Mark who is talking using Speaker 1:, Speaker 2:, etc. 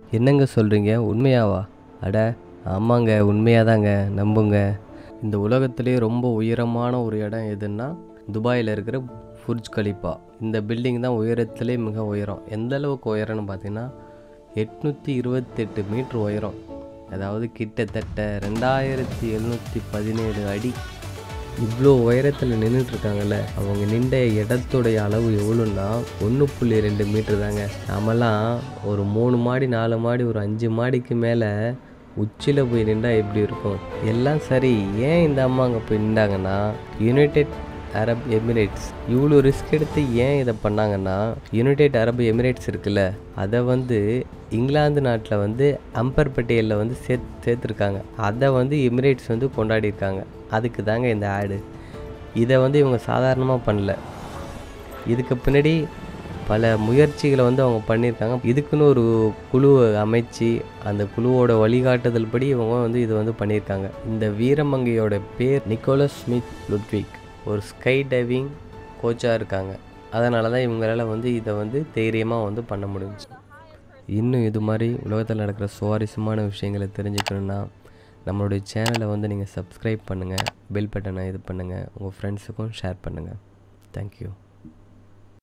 Speaker 1: என்னங்க சொல்கிறீங்க உண்மையாவா அட ஆமாங்க உண்மையாக தாங்க நம்புங்க இந்த உலகத்திலே ரொம்ப உயரமான ஒரு இடம் எதுன்னா துபாயில் இருக்கிற ஃபுர்ஜ் கலிப்பா இந்த பில்டிங் தான் உயரத்திலே மிக உயரம் எந்த அளவுக்கு உயரம்னு பார்த்தீங்கன்னா எட்நூற்றி இருபத்தெட்டு மீட்ரு உயரம் அதாவது கிட்டத்தட்ட ரெண்டாயிரத்தி எழுநூற்றி பதினேழு அடி இவ்வளோ உயரத்தில் நின்றுட்டுருக்காங்கல்ல அவங்க நின்ற இடத்துடைய அளவு எவ்வளோன்னா ஒன்று புள்ளி ரெண்டு மீட்டர் தாங்க நாமெல்லாம் ஒரு மூணு மாடி நாலு மாடி ஒரு அஞ்சு மாடிக்கு மேலே உச்சியில் போய் நின்றா எப்படி இருக்கும் எல்லாம் சரி ஏன் இந்த அம்மா அங்கே போய் நின்றாங்கன்னா யுனைடெட் அரப் எமிரேட்ஸ் இவ்வளோ ரிஸ்க் எடுத்து ஏன் இதை பண்ணாங்கன்னா யுனைடெட் அரப் எமிரேட்ஸ் இருக்குல்ல அதை வந்து இங்கிலாந்து நாட்டில் வந்து அம்பர் பட்டியலில் வந்து சேத் சேர்த்துருக்காங்க அதை வந்து எமிரேட்ஸ் வந்து கொண்டாடியிருக்காங்க அதுக்கு தாங்க இந்த ஆடு இதை வந்து இவங்க சாதாரணமாக பண்ணல இதுக்கு பின்னாடி பல முயற்சிகளை வந்து அவங்க பண்ணியிருக்காங்க இதுக்குன்னு ஒரு குழுவை அமைச்சு அந்த குழுவோட வழிகாட்டுதல் படி இவங்க வந்து இது வந்து பண்ணியிருக்காங்க இந்த வீரமங்கையோட பேர் நிக்கோலஸ் ஸ்மித் லுட்விக் ஒரு ஸ்கை டைவிங் கோச்சாக இருக்காங்க அதனால தான் இவங்களால வந்து இதை வந்து தைரியமாக வந்து பண்ண முடிஞ்சுச்சு இன்னும் இது மாதிரி உலகத்தில் நடக்கிற சுவாரஸ்யமான விஷயங்களை தெரிஞ்சுக்கணுன்னா நம்மளுடைய சேனலை வந்து நீங்கள் சப்ஸ்கிரைப் பண்ணுங்கள் பெல் பட்டனை இது பண்ணுங்கள் உங்கள் ஃப்ரெண்ட்ஸுக்கும் ஷேர் பண்ணுங்கள் தேங்க்யூ